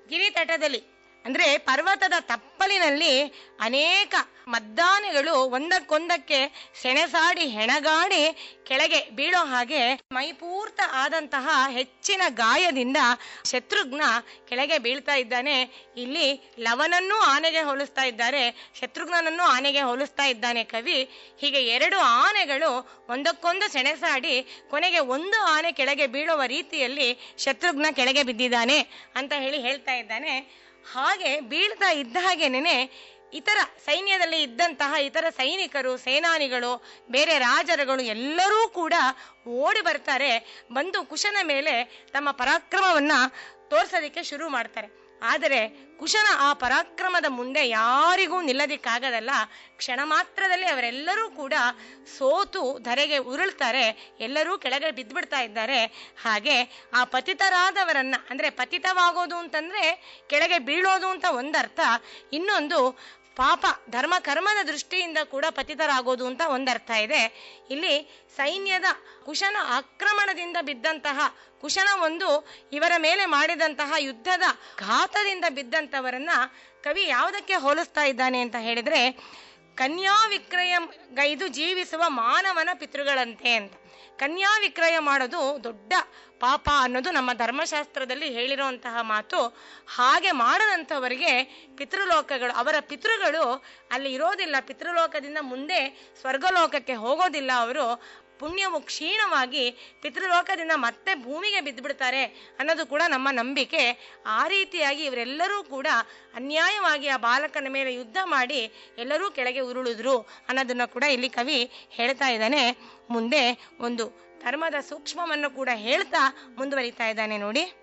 ಗಿರಿತಟದಲ್ಲಿ ಅಂದ್ರೆ ಪರ್ವತದ ತಪ್ಪಲಿನಲ್ಲಿ ಅನೇಕ ಮದ್ದಾನೆಗಳು ಒಂದಕ್ಕೊಂದಕ್ಕೆ ಸೆಣಸಾಡಿ ಹೆಣಗಾಡಿ ಕೆಳಗೆ ಬೀಳೋ ಹಾಗೆ ಮೈಪೂರ್ತ ಆದಂತಹ ಹೆಚ್ಚಿನ ಗಾಯದಿಂದ ಶತ್ರುಘ್ನ ಕೆಳಗೆ ಬೀಳ್ತಾ ಇದ್ದಾನೆ ಇಲ್ಲಿ ಲವನನ್ನೂ ಆನೆಗೆ ಹೋಲಿಸ್ತಾ ಇದ್ದಾರೆ ಶತ್ರುಘ್ನನನ್ನು ಆನೆಗೆ ಹೋಲಿಸ್ತಾ ಇದ್ದಾನೆ ಕವಿ ಹೀಗೆ ಎರಡು ಆನೆಗಳು ಒಂದಕ್ಕೊಂದು ಸೆಣಸಾಡಿ ಕೊನೆಗೆ ಒಂದು ಆನೆ ಕೆಳಗೆ ಬೀಳುವ ರೀತಿಯಲ್ಲಿ ಶತ್ರುಘ್ನ ಕೆಳಗೆ ಬಿದ್ದಿದ್ದಾನೆ ಅಂತ ಹೇಳಿ ಹೇಳ್ತಾ ಇದ್ದಾನೆ ಹಾಗೆ ಬೀಳ್ತಾ ಇದ್ದ ಹಾಗೇನೆ ಇತರ ಸೈನ್ಯದಲ್ಲಿ ಇದ್ದಂತಹ ಇತರ ಸೈನಿಕರು ಸೇನಾನಿಗಳು ಬೇರೆ ರಾಜರುಗಳು ಎಲ್ಲರೂ ಕೂಡ ಓಡಿ ಬರ್ತಾರೆ ಬಂದು ಕುಶನ ಮೇಲೆ ತಮ್ಮ ಪರಾಕ್ರಮವನ್ನ ತೋರ್ಸೋದಕ್ಕೆ ಶುರು ಮಾಡ್ತಾರೆ ಆದರೆ ಕುಶನ ಆ ಪರಾಕ್ರಮದ ಮುಂದೆ ಯಾರಿಗೂ ನಿಲ್ಲದಿಕ್ಕಾಗದಲ್ಲ ಕ್ಷಣ ಮಾತ್ರದಲ್ಲಿ ಅವರೆಲ್ಲರೂ ಕೂಡ ಸೋತು ಧರೆಗೆ ಉರುಳ್ತಾರೆ ಎಲ್ಲರೂ ಕೆಳಗೆ ಬಿದ್ದ್ಬಿಡ್ತಾ ಇದ್ದಾರೆ ಹಾಗೆ ಆ ಪತಿತರಾದವರನ್ನ ಅಂದ್ರೆ ಪತಿತವಾಗೋದು ಅಂತಂದ್ರೆ ಕೆಳಗೆ ಬೀಳೋದು ಅಂತ ಒಂದರ್ಥ ಇನ್ನೊಂದು ಪಾಪ ಧರ್ಮ ಕರ್ಮದ ದೃಷ್ಟಿಯಿಂದ ಕೂಡ ಪತಿತರಾಗೋದು ಅಂತ ಒಂದರ್ಥ ಇದೆ ಇಲ್ಲಿ ಸೈನ್ಯದ ಕುಶನ ಆಕ್ರಮಣದಿಂದ ಬಿದ್ದಂತಹ ಕುಶನ ಒಂದು ಇವರ ಮೇಲೆ ಮಾಡಿದಂತಹ ಯುದ್ಧದ ಘಾತದಿಂದ ಬಿದ್ದಂತವರನ್ನ ಕವಿ ಯಾವುದಕ್ಕೆ ಹೋಲಿಸ್ತಾ ಇದ್ದಾನೆ ಅಂತ ಹೇಳಿದ್ರೆ ಕನ್ಯಾ ವಿಕ್ರಯ ಗೈದು ಜೀವಿಸುವ ಮಾನವನ ಪಿತೃಗಳಂತೆ ಅಂತ ಕನ್ಯಾ ವಿಕ್ರಯ ಮಾಡೋದು ದೊಡ್ಡ ಪಾಪ ಅನ್ನೋದು ನಮ್ಮ ಧರ್ಮಶಾಸ್ತ್ರದಲ್ಲಿ ಹೇಳಿರುವಂತಹ ಮಾತು ಹಾಗೆ ಮಾಡದಂಥವರಿಗೆ ಪಿತೃಲೋಕಗಳು ಅವರ ಪಿತೃಗಳು ಅಲ್ಲಿ ಇರೋದಿಲ್ಲ ಪಿತೃಲೋಕದಿಂದ ಮುಂದೆ ಸ್ವರ್ಗಲೋಕಕ್ಕೆ ಹೋಗೋದಿಲ್ಲ ಅವರು ಪುಣ್ಯವು ಕ್ಷೀಣವಾಗಿ ಪಿತೃಲೋಕದಿಂದ ಮತ್ತೆ ಭೂಮಿಗೆ ಬಿದ್ದುಬಿಡ್ತಾರೆ ಅನ್ನೋದು ಕೂಡ ನಮ್ಮ ನಂಬಿಕೆ ಆ ರೀತಿಯಾಗಿ ಇವರೆಲ್ಲರೂ ಕೂಡ ಅನ್ಯಾಯವಾಗಿ ಆ ಬಾಲಕನ ಮೇಲೆ ಯುದ್ಧ ಮಾಡಿ ಎಲ್ಲರೂ ಕೆಳಗೆ ಉರುಳಿದ್ರು ಅನ್ನೋದನ್ನ ಕೂಡ ಇಲ್ಲಿ ಕವಿ ಹೇಳ್ತಾ ಇದ್ದಾನೆ ಮುಂದೆ ಒಂದು ಧರ್ಮದ ಸೂಕ್ಷ್ಮವನ್ನು ಕೂಡ ಹೇಳ್ತಾ ಮುಂದುವರಿತಾ ಇದ್ದಾನೆ ನೋಡಿ